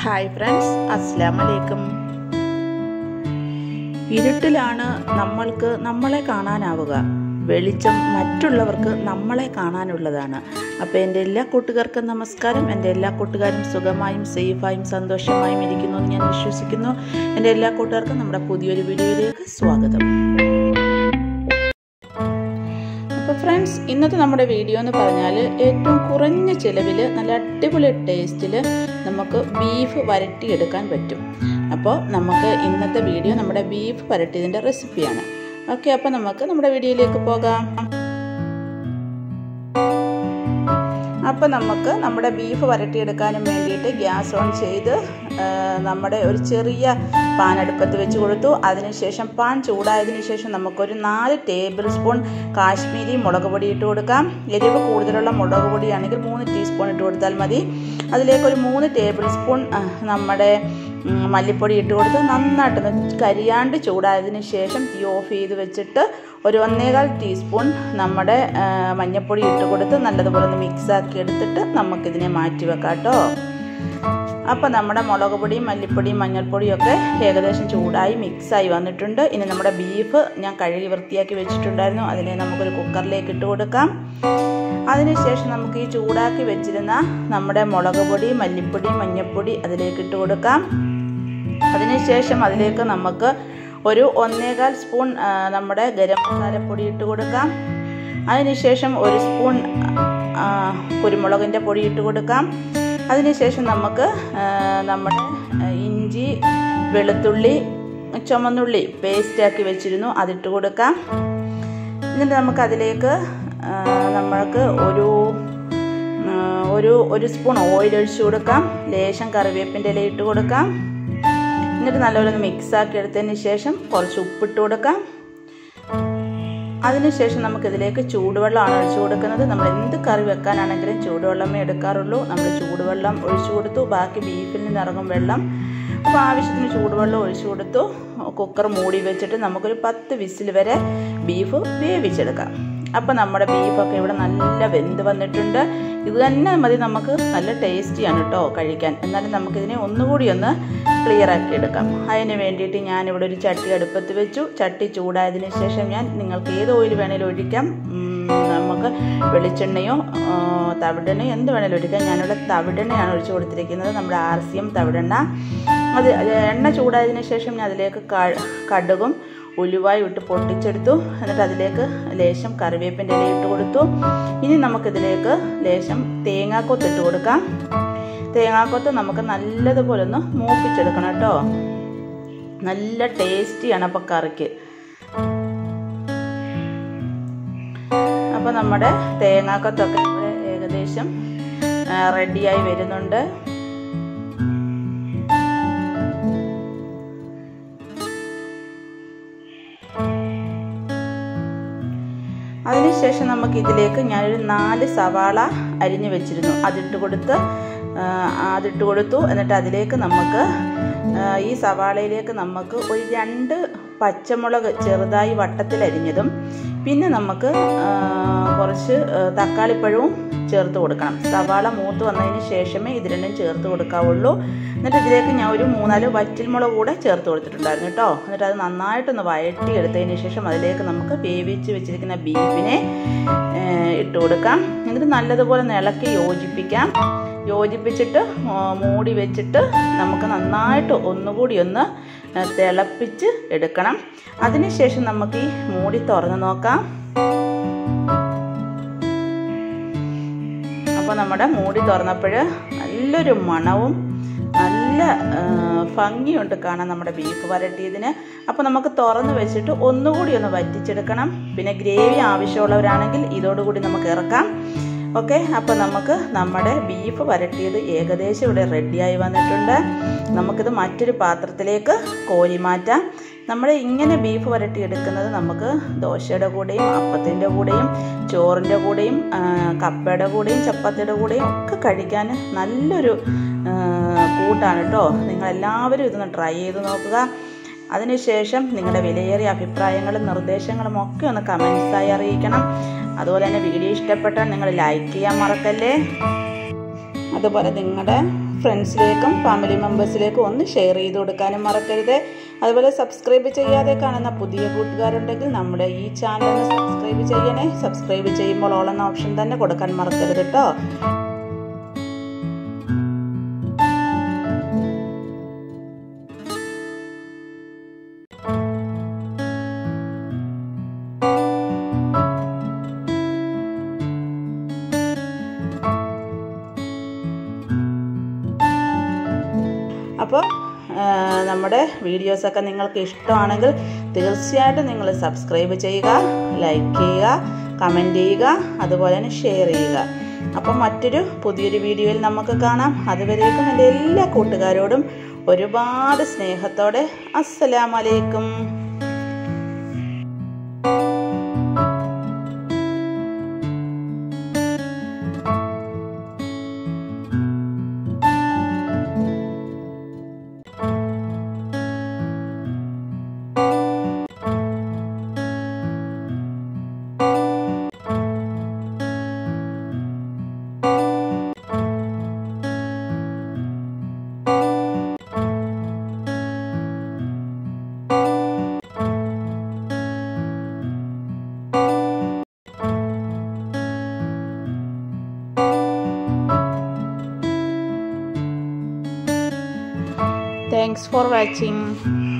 Hi friends അസ്സാം വലൈക്കും ഇരുട്ടിലാണ് നമ്മൾക്ക് നമ്മളെ കാണാനാവുക വെളിച്ചം മറ്റുള്ളവർക്ക് നമ്മളെ കാണാനുള്ളതാണ് അപ്പോൾ എൻ്റെ എല്ലാ കൂട്ടുകാർക്കും നമസ്കാരം എൻ്റെ എല്ലാ കൂട്ടുകാരും സുഖമായും സേഫായും സന്തോഷമായും ഇരിക്കുന്നു എന്ന് ഞാൻ വിശ്വസിക്കുന്നു എൻ്റെ എല്ലാ കൂട്ടുകാർക്കും നമ്മുടെ പുതിയൊരു വീഡിയോയിലേക്ക് സ്വാഗതം അപ്പോൾ ഫ്രണ്ട്സ് ഇന്നത്തെ നമ്മുടെ വീഡിയോ എന്ന് പറഞ്ഞാൽ ഏറ്റവും കുറഞ്ഞ ചിലവിൽ നല്ല അടിപൊളി ടേസ്റ്റിൽ നമുക്ക് ബീഫ് വരട്ടിയെടുക്കാൻ പറ്റും അപ്പോൾ നമുക്ക് ഇന്നത്തെ വീഡിയോ നമ്മുടെ ബീഫ് വരട്ടിയതിൻ്റെ റെസിപ്പിയാണ് ഓക്കെ അപ്പോൾ നമുക്ക് നമ്മുടെ വീഡിയോയിലേക്ക് പോകാം അപ്പോൾ നമുക്ക് നമ്മുടെ ബീഫ് വരട്ടിയെടുക്കാനും വേണ്ടിയിട്ട് ഗ്യാസ് ഓൺ ചെയ്ത് നമ്മുടെ ഒരു ചെറിയ പാൻ അടുപ്പത്ത് വെച്ച് കൊടുത്തു അതിനുശേഷം പാൻ ചൂടായതിനു ശേഷം നമുക്കൊരു നാല് ടേബിൾ സ്പൂൺ കാശ്മീരി മുളക് പൊടി ഇട്ട് കൊടുക്കാം എരിവ് കൂടുതലുള്ള മുളക് പൊടിയാണെങ്കിൽ മൂന്ന് ടീസ്പൂൺ ഇട്ട് കൊടുത്താൽ മതി അതിലേക്ക് ഒരു മൂന്ന് ടേബിൾ സ്പൂൺ നമ്മുടെ മല്ലിപ്പൊടി ഇട്ട് കൊടുത്ത് നന്നായിട്ടൊന്ന് കരിയാണ്ട് ചൂടായതിനു ശേഷം തീ ഓഫ് ചെയ്ത് വെച്ചിട്ട് ഒരു ഒന്നേകാൽ ടീസ്പൂൺ നമ്മുടെ മഞ്ഞൾപ്പൊടി ഇട്ട് കൊടുത്ത് നല്ലതുപോലെ ഒന്ന് മിക്സാക്കി എടുത്തിട്ട് നമുക്കിതിനെ മാറ്റി വെക്കാം കേട്ടോ അപ്പോൾ നമ്മുടെ മുളക് പൊടിയും മല്ലിപ്പൊടിയും മഞ്ഞൾപ്പൊടിയും ഒക്കെ ഏകദേശം ചൂടായി മിക്സായി വന്നിട്ടുണ്ട് ഇനി നമ്മുടെ ബീഫ് ഞാൻ കഴുകി വൃത്തിയാക്കി വെച്ചിട്ടുണ്ടായിരുന്നു അതിനെ നമുക്കൊരു കുക്കറിലേക്ക് ഇട്ട് കൊടുക്കാം അതിനുശേഷം നമുക്ക് ഈ ചൂടാക്കി വെച്ചിരുന്ന നമ്മുടെ മുളക് പൊടി മല്ലിപ്പൊടി മഞ്ഞൾപ്പൊടി അതിലേക്ക് ഇട്ട് കൊടുക്കാം അതിനുശേഷം അതിലേക്ക് നമുക്ക് ഒരു ഒന്നേകാൽ സ്പൂൺ നമ്മുടെ ഗരം മസാലപ്പൊടി ഇട്ട് കൊടുക്കാം അതിനുശേഷം ഒരു സ്പൂൺ കുരുമുളകിൻ്റെ പൊടി ഇട്ട് കൊടുക്കാം അതിനുശേഷം നമുക്ക് നമ്മുടെ ഇഞ്ചി വെളുത്തുള്ളി ചുമന്നുള്ളി പേസ്റ്റാക്കി വെച്ചിരുന്നു അതിട്ട് കൊടുക്കാം എന്നിട്ട് നമുക്ക് അതിലേക്ക് നമ്മൾക്ക് ഒരു ഒരു ഒരു സ്പൂൺ ഓയിൽ ഒഴിച്ചു കൊടുക്കാം ലേശം കറിവേപ്പിൻ്റെ ഇല ഇട്ട് കൊടുക്കാം എന്നിട്ട് നല്ലപോലെ ഒന്ന് മിക്സാക്കി എടുത്തതിന് ശേഷം കുറച്ച് ഉപ്പിട്ട് കൊടുക്കാം അതിനുശേഷം നമുക്കിതിലേക്ക് ചൂടുവെള്ളമാണ് ഒഴിച്ചു കൊടുക്കുന്നത് നമ്മൾ എന്ത് കറി വെക്കാനാണെങ്കിലും ചൂടുവെള്ളമേ എടുക്കാറുള്ളൂ നമ്മൾ ചൂടുവെള്ളം ഒഴിച്ചു കൊടുത്തു ബാക്കി ബീഫിൽ നിന്ന് ഇറങ്ങും വെള്ളം അപ്പോൾ ആവശ്യത്തിന് ചൂടുവെള്ളം ഒഴിച്ചു കൊടുത്തു കുക്കർ മൂടി വെച്ചിട്ട് നമുക്കൊരു പത്ത് വിസിൽ വരെ ബീഫ് വേവിച്ചെടുക്കാം അപ്പോൾ നമ്മുടെ ബീഫൊക്കെ ഇവിടെ നല്ല വെന്ത് വന്നിട്ടുണ്ട് ഇത് തന്നെ മതി നമുക്ക് നല്ല ടേസ്റ്റിയാണ് കേട്ടോ കഴിക്കാൻ എന്നാലും നമുക്കിതിനെ ഒന്നുകൂടി ഒന്ന് ക്ലിയർ ആക്കി എടുക്കാം അതിന് വേണ്ടിയിട്ട് ഞാനിവിടെ ഒരു ചട്ടി അടുപ്പത്ത് വെച്ചു ചട്ടി ചൂടായതിന് ശേഷം ഞാൻ നിങ്ങൾക്ക് ഏത് ഓയിൽ വേണേലും ഒഴിക്കാം നമുക്ക് വെളിച്ചെണ്ണയോ തവിടെണ്ണയോ എന്ത് വേണേലും ഒഴിക്കാം ഞാനിവിടെ തവിടെണ്ണയാണ് ഒഴിച്ചു കൊടുത്തിരിക്കുന്നത് നമ്മുടെ ആർ സി എം തവിടെണ്ണ അത് എണ്ണ ചൂടായതിനു ശേഷം ഞാൻ അതിലേക്ക് കടുകും ഉലുവായും ഇട്ട് പൊട്ടിച്ചെടുത്തു എന്നിട്ട് അതിലേക്ക് ലേശം കറിവേപ്പിൻ്റെ ഇല ഇട്ട് കൊടുത്തു ഇനി നമുക്കിതിലേക്ക് ലേശം തേങ്ങാക്കൊത്ത് ഇട്ട് കൊടുക്കാം തേങ്ങാക്കൊത്ത് നമുക്ക് നല്ലതുപോലെ ഒന്ന് മൂപ്പിച്ചെടുക്കണം കേട്ടോ നല്ല ടേസ്റ്റിയാണ് അപ്പോൾ കറിക്ക് അപ്പോൾ നമ്മുടെ തേങ്ങാക്കൊത്തൊക്കെ ഇവിടെ ഏകദേശം റെഡിയായി വരുന്നുണ്ട് അതിനുശേഷം നമുക്ക് ഇതിലേക്ക് ഞാനൊരു നാല് സവാള അരിഞ്ഞു വെച്ചിരുന്നു അതിട്ട് കൊടുത്ത് അതിട്ട് കൊടുത്തു എന്നിട്ട് അതിലേക്ക് നമുക്ക് ഈ സവാളയിലേക്ക് നമുക്ക് ഒരു രണ്ട് പച്ചമുളക് ചെറുതായി വട്ടത്തിൽ അരിഞ്ഞതും പിന്നെ നമുക്ക് കുറച്ച് തക്കാളിപ്പഴവും ചേർത്ത് കൊടുക്കണം സവാള മൂത്ത് വന്നതിന് ശേഷമേ ഇത് രണ്ടും ചേർത്ത് കൊടുക്കാവുള്ളൂ എന്നിട്ട് ഇതിലേക്ക് ഞാൻ ഒരു മൂന്നാല് വറ്റൽമുളക് കൂടെ ചേർത്ത് കൊടുത്തിട്ടുണ്ടായിരുന്നു കേട്ടോ എന്നിട്ട് അത് നന്നായിട്ടൊന്ന് വഴറ്റി എടുത്തതിന് ശേഷം അതിലേക്ക് നമുക്ക് വേവിച്ച് വെച്ചിരിക്കുന്ന ബീഫിനെ ഇട്ട് കൊടുക്കാം എന്നിട്ട് നല്ലതുപോലെ ഇളക്കി യോജിപ്പിക്കാം യോജിപ്പിച്ചിട്ട് മൂടി വെച്ചിട്ട് നമുക്ക് നന്നായിട്ട് ഒന്നുകൂടി ഒന്ന് തിളപ്പിച്ച് എടുക്കണം അതിനുശേഷം നമുക്ക് ഈ മൂടി തുറന്ന് നോക്കാം അപ്പോൾ നമ്മുടെ മൂടി തുറന്നപ്പോൾ നല്ലൊരു മണവും നല്ല ഭംഗിയുണ്ട് കാണാൻ നമ്മുടെ ബീഫ് വരട്ടിയതിന് അപ്പോൾ നമുക്ക് തുറന്ന് വെച്ചിട്ട് ഒന്നുകൂടി ഒന്ന് വറ്റിച്ചെടുക്കണം പിന്നെ ഗ്രേവി ആവശ്യമുള്ളവരാണെങ്കിൽ ഇതോടുകൂടി നമുക്ക് ഇറക്കാം ഓക്കെ അപ്പോൾ നമുക്ക് നമ്മുടെ ബീഫ് വരട്ടിയത് ഏകദേശം ഇവിടെ റെഡിയായി വന്നിട്ടുണ്ട് നമുക്കിത് മറ്റൊരു പാത്രത്തിലേക്ക് കോരി മാറ്റാം നമ്മൾ ഇങ്ങനെ ബീഫ് വരട്ടി എടുക്കുന്നത് നമുക്ക് ദോശയുടെ കൂടെയും അപ്പത്തിൻ്റെ കൂടെയും ചോറിൻ്റെ കൂടെയും കപ്പയുടെ കൂടെയും ചപ്പാത്തിയുടെ കൂടെയും ഒക്കെ കഴിക്കാൻ നല്ലൊരു കൂട്ടാണ് കേട്ടോ നിങ്ങളെല്ലാവരും ഇതൊന്ന് ട്രൈ ചെയ്ത് നോക്കുക അതിനുശേഷം നിങ്ങളുടെ വിലയേറിയ അഭിപ്രായങ്ങളും നിർദ്ദേശങ്ങളും ഒക്കെ ഒന്ന് കമൻസായി അറിയിക്കണം അതുപോലെ തന്നെ വീഡിയോ ഇഷ്ടപ്പെട്ടാൽ നിങ്ങൾ ലൈക്ക് ചെയ്യാൻ മറക്കല്ലേ അതുപോലെ നിങ്ങളുടെ ഫ്രണ്ട്സിലേക്കും ഫാമിലി മെമ്പേഴ്സിലേക്കും ഒന്ന് ഷെയർ ചെയ്ത് കൊടുക്കാനും മറക്കരുത് അതുപോലെ സബ്സ്ക്രൈബ് ചെയ്യാതെ കാണുന്ന പുതിയ കൂട്ടുകാരുണ്ടെങ്കിൽ നമ്മുടെ ഈ ചാനൽ ഒന്ന് സബ്സ്ക്രൈബ് ചെയ്യണേ സബ്സ്ക്രൈബ് ചെയ്യുമ്പോൾ ഓൾ എന്ന ഓപ്ഷൻ തന്നെ കൊടുക്കാൻ മറക്കരുത് കേട്ടോ അപ്പോൾ നമ്മുടെ വീഡിയോസൊക്കെ നിങ്ങൾക്ക് ഇഷ്ടമാണെങ്കിൽ തീർച്ചയായിട്ടും നിങ്ങൾ സബ്സ്ക്രൈബ് ചെയ്യുക ലൈക്ക് ചെയ്യുക കമൻറ്റ് ചെയ്യുക അതുപോലെ തന്നെ ഷെയർ ചെയ്യുക അപ്പം മറ്റൊരു പുതിയൊരു വീഡിയോയിൽ നമുക്ക് കാണാം അതുവരേക്കും എൻ്റെ എല്ലാ കൂട്ടുകാരോടും ഒരുപാട് സ്നേഹത്തോടെ അസ്സലാമലൈക്കും Thanks for watching.